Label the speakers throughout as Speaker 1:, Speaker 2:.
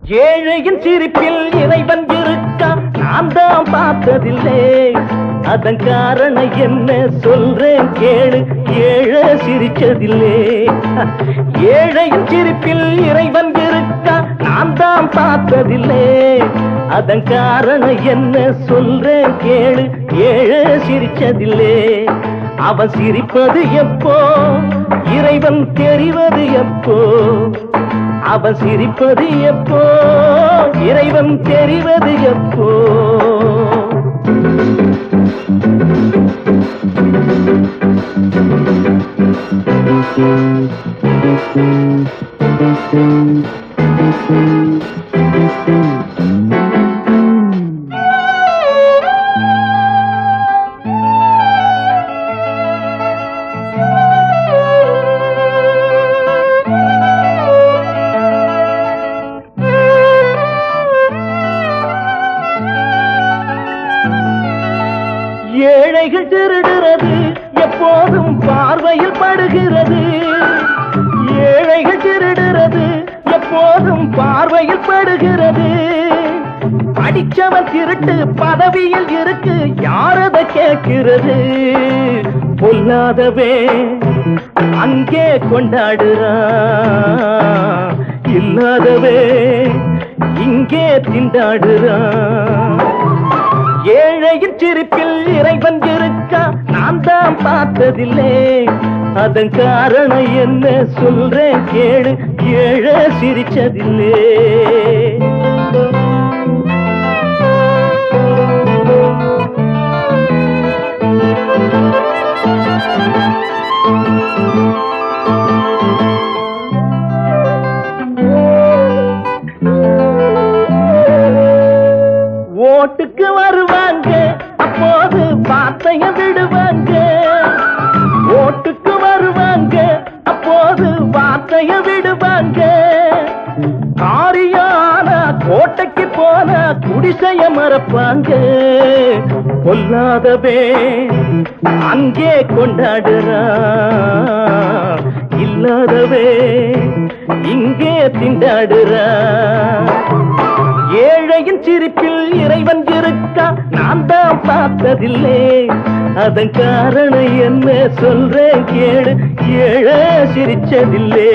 Speaker 1: ஏழையின் சிரிப்பில் இறைவன் இருக்கான் நான் தான் பார்த்ததில்லை அதன் காரணம் என்ன சொல்றேன் கேளு ஏழை சிரிச்சதில்லை ஏழையின் சிரிப்பில் இறைவன் இருக்கான் நான் தான் பார்த்ததில்லை அதன் காரணம் என்ன சொல்றேன் கேளு ஏழை சிரிச்சதில்லை அவன் சிரிப்பது எப்போ இறைவன் தெரிவது எப்போ அவன் சிரிப்பது எப்போ இறைவன் தெரிவது எப்போ ஏழைகள் திருடுறது எப்போதும் பார்வையில் படுகிறது ஏழைகள் திருடுறது எப்போதும் பார்வையில் படுகிறது படிச்சவன் திருட்டு பதவியில் இருக்கு யாரத கேட்கிறது பொல்லாதவே அங்கே கொண்டாடுறான் இல்லாதவே இங்கே திண்டாடுறான் ஏழையின் சிரிப்பில் இறைவன் இருக்கா நான் தான் பார்த்ததில்லை அதன் காரணம் என்ன சொல்றேன் கேளு ஏழை சிரிச்சதில்லை ஓட்டுக்கு வருவாங்க அப்போது வார்த்தைய விடுவாங்க ஓட்டுக்கு வருவாங்க அப்போது வார்த்தைய விடுவாங்க காரியான கோட்டைக்கு போன குடிசைய மறப்பாங்க பொல்லாதவே அங்கே கொண்டாடுறான் இல்லாதவே இங்கே திண்டாடுறான் ஏழையின் சிரிப்பில் இறைவன் இருக்கா நான் தான் பார்த்ததில்லை அதன் காரணம் என்ன சொல்றேன் கேளு ஏழை சிரிச்சதில்லை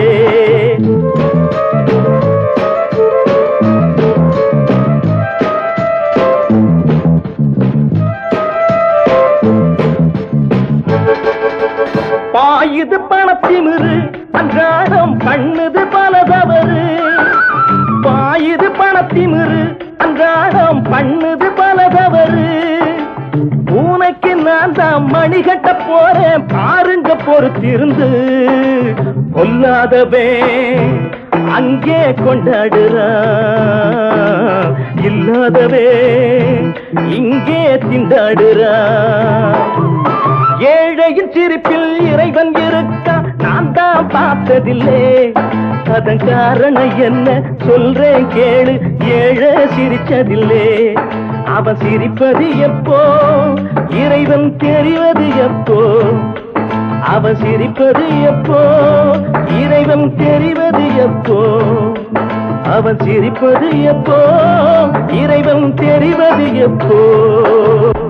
Speaker 1: பாயுது பணத்திமிரு அன்றாடம் பண்ணுது பல தவறு பாயுது பணத்திமிரு அன்றாடம் பண்ணுது பல தவறு பூனைக்கு நான் தான் மணி கட்ட போறேன் பாருங்க பொறுத்திருந்து கொல்லாதவே அங்கே கொண்டாடுறான் இல்லாதவே இங்கே திண்டாடுறான் ஏழையின் சிரிப்பில் இறைவன் இருக்கா நான் தான் பார்த்ததில்லை அதன் காரணம் என்ன சொல்றேன் கேளு ஏழை சிரிச்சதில்லை அவன் சிரிப்பது எப்போ இறைவன் தெரிவது எப்போ அவன் சிரிப்பது எப்போ இறைவன் தெரிவது எப்போ அவன் சிரிப்பது எப்போ இறைவன் தெரிவது எப்போ